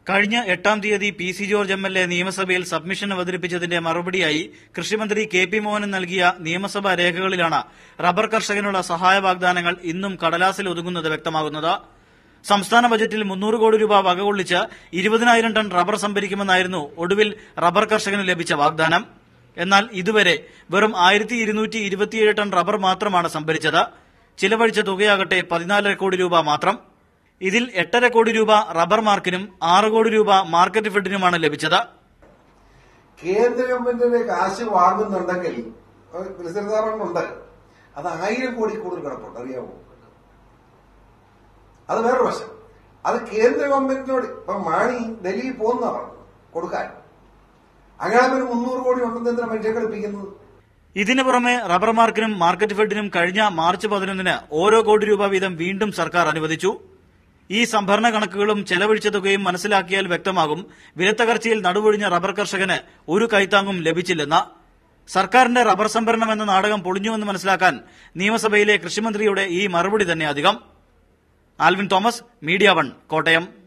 കഴിഞ്ഞ എട്ടാം തീയതി P C George M L A നിയമസഭയിൽ സബ്മിഷൻ അവതരിപ്പിച്ചതിന്റെ മറുപടിയായി കൃഷിമന്ത്രി കെ പി മോഹനൻ നൽകിയ നിയമസഭാ രേഖകളിലാണ് റബ്ബർ കർഷകനുള്ള സഹായ വാഗ്ദാനങ്ങൾ ഇന്നും കടലാസിൽ ഒതുങ്ങുന്നത് വ്യക്തമാകുന്നത് സംസ്ഥാന ബജറ്റിൽ മുന്നൂറ് കോടി രൂപ വകകൊള്ളിച്ച് ഇരുപതിനായിരം ടൺ റബ്ബർ സംഭരിക്കുമെന്നായിരുന്നു ഒടുവിൽ റബ്ബർ കർഷകന് ലഭിച്ച വാഗ്ദാനം എന്നാൽ ഇതുവരെ വെറും ആയിരത്തി ഇരുന്നൂറ്റി ഇരുപത്തിയേഴ് ടൺ റബ്ബർ മാത്രമാണ് സംഭരിച്ചത് ചിലവഴിച്ച തുകയാകട്ടെ പതിനാലര കോടി രൂപ മാത്രം ഇതിൽ എട്ടര കോടി രൂപ റബ്ബർ മാർക്കിനും ആറ് കോടി രൂപ മാർക്കറ്റ് ഫെഡിനുമാണ് ലഭിച്ചത് കേന്ദ്ര ഗവൺമെന്റിന്റെ കാശ് വാങ്ങുന്നുണ്ടെങ്കിൽ ഉണ്ട് അത് ആയിരം കോടി കൂടുതൽ കിടപ്പുണ്ട് അറിയാമോ അത് വേറെ വശം അത് കേന്ദ്ര ഗവൺമെന്റിനോട് ഇപ്പൊ മാണി ഡൽഹിയിൽ പോകുന്ന പറഞ്ഞു കൊടുക്കാൻ അങ്ങനെ ഒരു മുന്നൂറ് കോടി ഉണ്ടെന്ന് എന്തിനാ മനുഷ്യരെ കളിപ്പിക്കുന്നത് ഇതിനു പുറമെ റബ്ബർ മാർക്കിനും മാർക്കറ്റ് ഫെഡിനും കഴിഞ്ഞ മാർച്ച് പതിനൊന്നിന് ഓരോ കോടി രൂപ വീതം വീണ്ടും സർക്കാർ അനുവദിച്ചു ഈ സംഭരണ കണക്കുകളും ചെലവഴിച്ച തുകയും മനസ്സിലാക്കിയാൽ വ്യക്തമാകും വിലത്തകർച്ചയിൽ നടുവൊഴിഞ്ഞ റബ്ബർ കർഷകന് ഒരു കൈത്താങ്ങും ലഭിച്ചില്ലെന്ന് സർക്കാരിന്റെ റബ്ബർ സംഭരണം എന്ന നാടകം പൊളിഞ്ഞുവെന്ന് മനസ്സിലാക്കാൻ നിയമസഭയിലെ കൃഷിമന്ത്രിയുടെ ഈ മറുപടി തന്നെ അധികം Alvin Thomas media one Kottayam